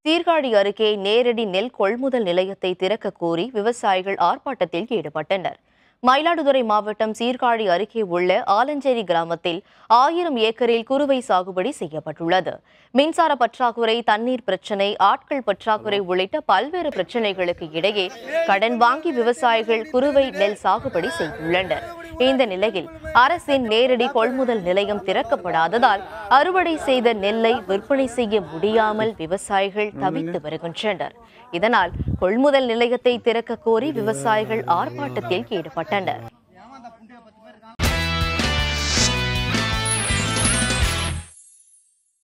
சீர்காழி அருகே நேரடி நெல் கொள்முதல் நிலையத்தை திறக்க கோரி விவசாயிகள் ஆர்ப்பாட்டத்தில் ஈடுபட்டனர் மயிலாடுதுறை மாவட்டம் சீர்காழி அருகே உள்ள ஆலஞ்சேரி கிராமத்தில் ஆயிரம் ஏக்கரில் குறுவை சாகுபடி செய்யப்பட்டுள்ளது மின்சார பற்றாக்குறை தண்ணீர் பிரச்சினை ஆட்கள் பற்றாக்குறை உள்ளிட்ட பல்வேறு பிரச்சினைகளுக்கு இடையே கடன் வாங்கி விவசாயிகள் குறுவை நெல் சாகுபடி செய்துள்ளனர் இந்த நிலையில் அரசின் நேரடி கொள்முதல் நிலையம் திறக்கப்படாததால் அறுவடை செய்த நெல்லை விற்பனை செய்ய முடியாமல் விவசாயிகள் தவித்து வருகின்றனர் இதனால் கொள்முதல் நிலையத்தை திறக்க கோரி விவசாயிகள் ஆர்ப்பாட்டத்தில் ஈடுபட்டனர்